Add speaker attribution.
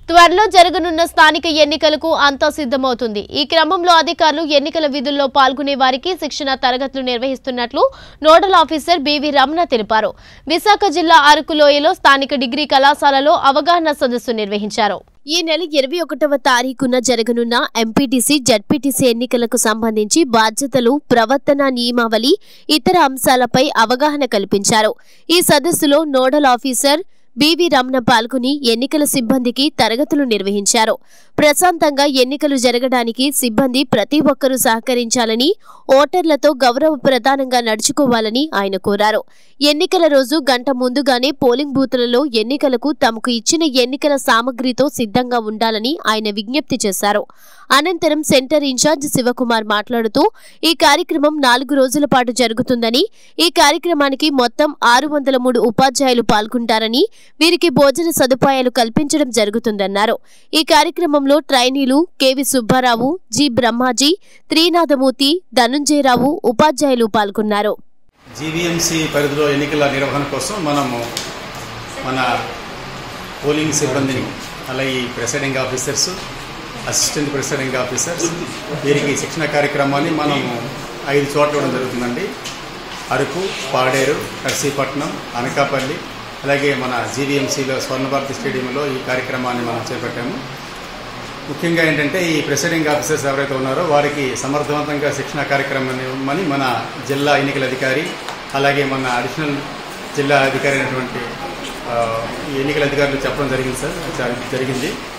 Speaker 1: త్వరలో జరగనున్న స్థానిక ఎన్నికలకు అంతా సిద్ధమవుతుంది ఈ క్రమంలో అధికారులు ఎన్నికల విధుల్లో పాల్గొనే వారికి శిక్షణ తరగతులు నిర్వహిస్తున్నట్లు నోడల్ ఆఫీసర్ బివి రమణ తెలిపారు విశాఖ జిల్లా అరకులోయలో స్థానిక డిగ్రీ కళాశాలలో అవగాహన సదస్సు నిర్వహించారు ఈ నెల ఇరవై ఒకటవ తారీఖున జరగనున్న ఎంపీటీసీ జడ్పీటీసీ ఎన్నికలకు సంబంధించి బాధ్యతలు ప్రవర్తన నియమావళి ఇతర అంశాలపై అవగాహన కల్పించారు ఈ సదస్సులో నోడల్ ఆఫీసర్ బివి రమణ పాల్గొని ఎన్నికల సిబ్బందికి తరగతులు నిర్వహించారు ప్రశాంతంగా ఎన్నికలు జరగడానికి సిబ్బంది ప్రతి ఒక్కరూ సహకరించాలని ఓటర్లతో గౌరవ ప్రధానంగా నడుచుకోవాలని ఆయన కోరారు ఎన్నికల రోజు గంట ముందుగానే పోలింగ్ బూతులలో ఎన్నికలకు తమకు ఇచ్చిన ఎన్నికల సామగ్రితో సిద్ధంగా ఉండాలని ఆయన విజ్ఞప్తి చేశారు అనంతరం సెంటర్ ఇన్ఛార్జ్ శివకుమార్ మాట్లాడుతూ ఈ కార్యక్రమం నాలుగు రోజుల పాటు జరుగుతుందని ఈ కార్యక్రమానికి మొత్తం ఆరు వందల మూడు ఉపాధ్యాయులు పాల్గొంటారని వీరికి భోజన సదుపాయాలు కల్పించడం జరుగుతుందన్నారు ఈ కార్యక్రమంలో ట్రైనీలు కెవి సుబ్బారావు జి బ్రహ్మాజీ త్రీనాథమూర్తి ధనుంజయరావు ఉపాధ్యాయులు పాల్గొన్నారు
Speaker 2: జీవీఎంసీ పరిధిలో ఎన్నికల నిర్వహణ కోసం మనము మన పోలింగ్ సిబ్బందిని అలాగే presiding officers assistant presiding officers వీరికి శిక్షణ కార్యక్రమాన్ని మనము ఐదు చోట్ల ఇవ్వడం జరుగుతుందండి అరకు పాడేరు నర్సీపట్నం అనకాపల్లి అలాగే మన జీవీఎంసీలో స్వర్ణభారతి స్టేడియంలో ఈ కార్యక్రమాన్ని మనం చేపట్టాము ముఖ్యంగా ఏంటంటే ఈ ప్రెసిడింగ్ ఆఫీసర్స్ ఎవరైతే ఉన్నారో వారికి సమర్థవంతంగా శిక్షణ కార్యక్రమాన్ని ఇవ్వమని మన జిల్లా ఎన్నికల అధికారి అలాగే మన అడిషనల్ జిల్లా అధికారి అయినటువంటి ఆ, ఈ ఎన్నికల అధికారులు చెప్పడం జరిగింది సార్ జ- జరిగింది